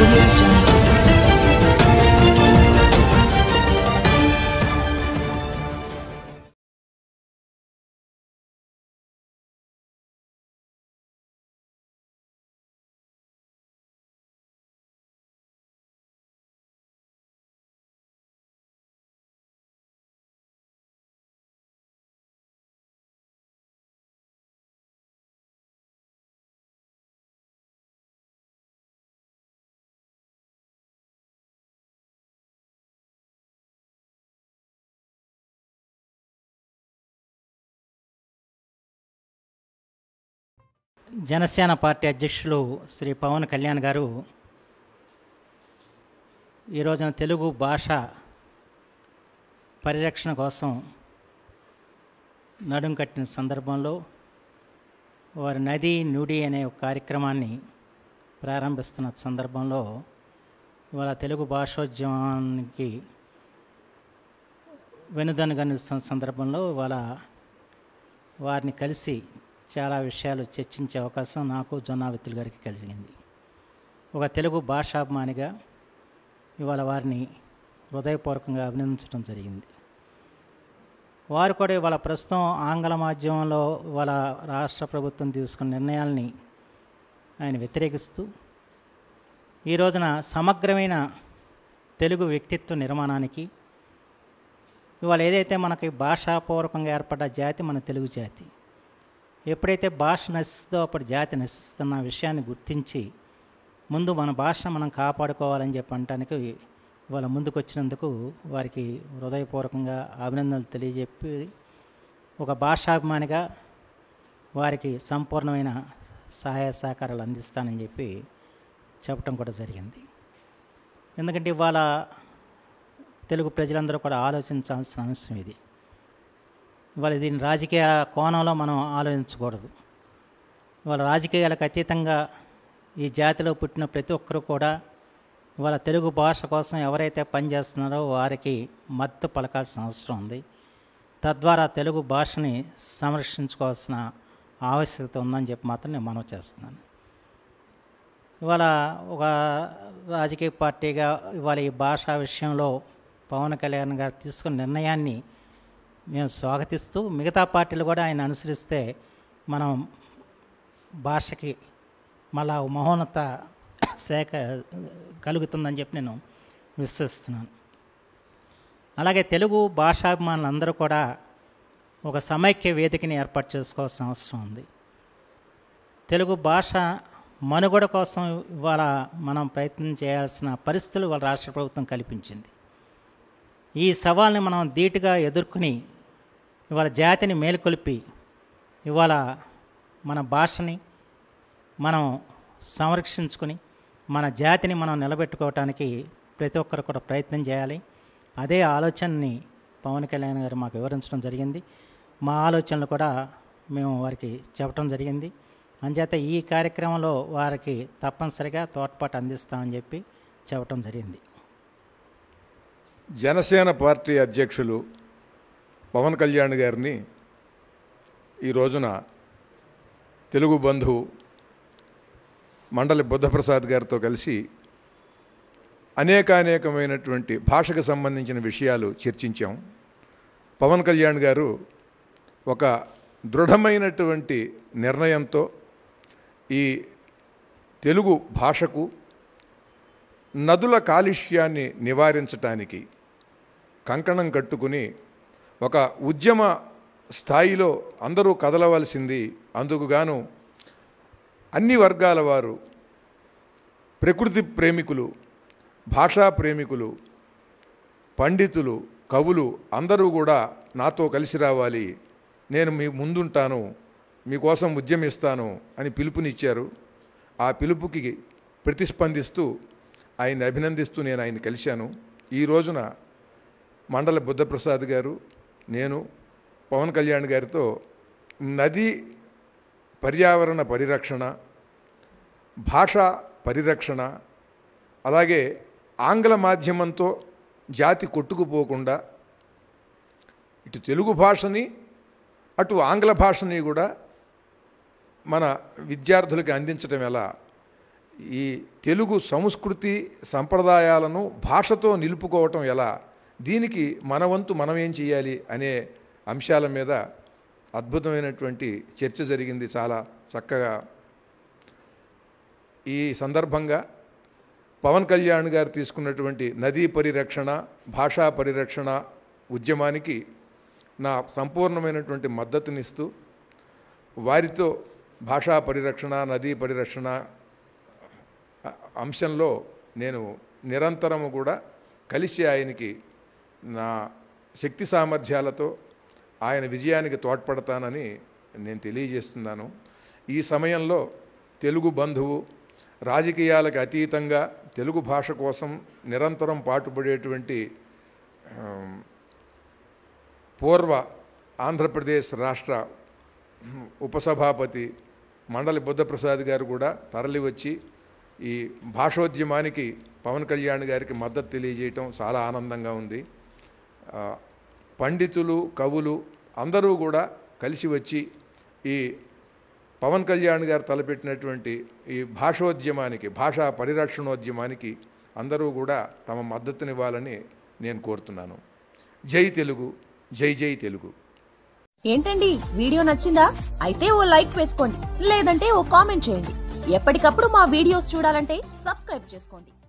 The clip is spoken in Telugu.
audio jungle. జనసేన పార్టీ అధ్యక్షులు శ్రీ పవన్ కళ్యాణ్ గారు ఈ రోజున తెలుగు భాష పరిరక్షణ కోసం నడుం కట్టిన సందర్భంలో వారి నది నుడి అనే ఒక కార్యక్రమాన్ని ప్రారంభిస్తున్న సందర్భంలో ఇవాళ తెలుగు భాషోద్యమానికి వెనుదనుగా నిలుస్తున్న సందర్భంలో ఇవాళ వారిని కలిసి చాలా విషయాలు చర్చించే అవకాశం నాకు జొన్నావిత్తులు గారికి కలిసింది ఒక తెలుగు భాషాభిమానిగా ఇవాళ వారిని హృదయపూర్వకంగా అభినందించడం జరిగింది వారు కూడా ఇవాళ ప్రస్తుతం ఆంగ్ల మాధ్యమంలో ఇవాళ రాష్ట్ర ప్రభుత్వం తీసుకున్న నిర్ణయాల్ని ఆయన వ్యతిరేకిస్తూ ఈ రోజున సమగ్రమైన తెలుగు వ్యక్తిత్వ నిర్మాణానికి ఇవాళ ఏదైతే మనకి భాషాపూర్వకంగా ఏర్పడ్డ జాతి మన తెలుగు జాతి ఎప్పుడైతే భాష నశిస్తుందో అప్పుడు జాతి నశిస్తున్న విషయాన్ని గుర్తించి ముందు మన భాషను మనం కాపాడుకోవాలని చెప్పి అనటానికి ఇవాళ ముందుకు వచ్చినందుకు వారికి హృదయపూర్వకంగా అభినందనలు తెలియజెప్పి ఒక భాషాభిమానిగా వారికి సంపూర్ణమైన సహాయ సహకారాలు అందిస్తానని చెప్పి చెప్పడం కూడా జరిగింది ఎందుకంటే ఇవాళ తెలుగు ప్రజలందరూ కూడా ఆలోచించాల్సిన అంశం ఇది ఇవాళ దీని రాజకీయ కోణంలో మనం ఆలోచించకూడదు ఇవాళ రాజకీయాలకు అతీతంగా ఈ జాతిలో పుట్టిన ప్రతి ఒక్కరూ కూడా ఇవాళ తెలుగు భాష కోసం ఎవరైతే పనిచేస్తున్నారో వారికి మద్దతు పలకాల్సిన అవసరం ఉంది తద్వారా తెలుగు భాషని సంరక్షించుకోవాల్సిన ఆవశ్యకత ఉందని చెప్పి మాత్రం నేను మనవి చేస్తున్నాను ఇవాళ ఒక రాజకీయ పార్టీగా ఇవాళ ఈ భాషా విషయంలో పవన్ కళ్యాణ్ గారు తీసుకున్న నిర్ణయాన్ని మేము స్వాగతిస్తూ మిగతా పార్టీలు కూడా ఆయన అనుసరిస్తే మనం భాషకి మళ్ళా ఓ మహోన్నత శాఖ కలుగుతుందని చెప్పి నేను విశ్వసిస్తున్నాను అలాగే తెలుగు భాషాభిమానులు అందరూ కూడా ఒక సమైక్య వేదికని ఏర్పాటు చేసుకోవాల్సిన అవసరం ఉంది తెలుగు భాష మనుగడ కోసం ఇవాళ మనం ప్రయత్నం చేయాల్సిన పరిస్థితులు ఇవాళ రాష్ట్ర ప్రభుత్వం కల్పించింది ఈ సవాల్ని మనం ధీటుగా ఎదుర్కొని ఇవాళ జాతిని మేలుకొలిపి ఇవాళ మన భాషని మనం సంరక్షించుకొని మన జాతిని మనం నిలబెట్టుకోవటానికి ప్రతి ఒక్కరు కూడా ప్రయత్నం చేయాలి అదే ఆలోచనని పవన్ కళ్యాణ్ గారు మాకు వివరించడం జరిగింది మా ఆలోచనలు కూడా మేము వారికి చెప్పడం జరిగింది అంచేత ఈ కార్యక్రమంలో వారికి తప్పనిసరిగా తోడ్పాటు అందిస్తామని చెప్పి చెప్పడం జరిగింది జనసేన పార్టీ అధ్యక్షులు పవన్ కళ్యాణ్ గారిని ఈ రోజున తెలుగు బంధువు మండలి బుద్ధప్రసాద్ గారితో కలిసి అనేకానేకమైనటువంటి భాషకు సంబంధించిన విషయాలు చర్చించాం పవన్ కళ్యాణ్ గారు ఒక దృఢమైనటువంటి నిర్ణయంతో ఈ తెలుగు భాషకు నదుల కాలుష్యాన్ని నివారించటానికి కంకణం కట్టుకుని ఒక ఉద్యమ స్థాయిలో అందరూ కదలవలసింది అందుకు గాను అన్ని వర్గాల వారు ప్రకృతి ప్రేమికులు భాషా ప్రేమికులు పండితులు కవులు అందరూ కూడా నాతో కలిసి రావాలి నేను మీ ముందుంటాను మీకోసం ఉద్యమిస్తాను అని పిలుపునిచ్చారు ఆ పిలుపుకి ప్రతిస్పందిస్తూ ఆయన్ని అభినందిస్తూ నేను ఆయన కలిశాను ఈ రోజున మండల బుద్ధప్రసాద్ గారు నేను పవన్ కళ్యాణ్ గారితో నది పర్యావరణ పరిరక్షణ భాషా పరిరక్షణ అలాగే ఆంగ్ల మాధ్యమంతో జాతి కొట్టుకుపోకుండా ఇటు తెలుగు భాషని అటు ఆంగ్ల భాషని కూడా మన విద్యార్థులకి అందించడం ఎలా ఈ తెలుగు సంస్కృతి సంప్రదాయాలను భాషతో నిలుపుకోవటం ఎలా దీనికి మన వంతు మనం ఏం చేయాలి అనే అంశాల మీద అద్భుతమైనటువంటి చర్చ జరిగింది చాలా చక్కగా ఈ సందర్భంగా పవన్ కళ్యాణ్ గారు తీసుకున్నటువంటి నదీ పరిరక్షణ భాషా పరిరక్షణ ఉద్యమానికి నా సంపూర్ణమైనటువంటి మద్దతునిస్తూ వారితో భాషా పరిరక్షణ నదీ పరిరక్షణ అ- అంశంలో నేను నిరంతరము కూడా కలిసి ఆయనకి నా శక్తి సామర్థ్యాలతో ఆయన విజయానికి తోడ్పడతానని నేను తెలియజేస్తున్నాను ఈ సమయంలో తెలుగు బంధువు రాజకీయాలకు అతీతంగా తెలుగు భాష కోసం నిరంతరం పాటుపడేటువంటి ఆమ్, పూర్వ ఆంధ్రప్రదేశ్ రాష్ట్ర ఉపసభాపతి మండలి బుద్ధప్రసాద్ గారు కూడా తరలి వచ్చి ఈ భాషోద్యమానికి పవన్ కళ్యాణ్ గారికి మద్దతు తెలియజేయటం చాలా ఆనందంగా ఉంది ఆ, పండితులు కవులు అందరూ కూడా కలిసి వచ్చి ఈ పవన్ కళ్యాణ్ గారు తలపెట్టినటువంటి ఈ భాషోద్యమానికి భాషా పరిరక్షణోద్యమానికి అందరూ కూడా తమ మద్దతునివ్వాలని నేను కోరుతున్నాను జై తెలుగు జై జై తెలుగు ఏంటండి వీడియో నచ్చిందా అయితే ఓ లైక్ వేసుకోండి లేదంటే ఓ కామెంట్ చేయండి ఎప్పటికప్పుడు మా వీడియోస్ చూడాలంటే సబ్స్క్రైబ్ చేసుకోండి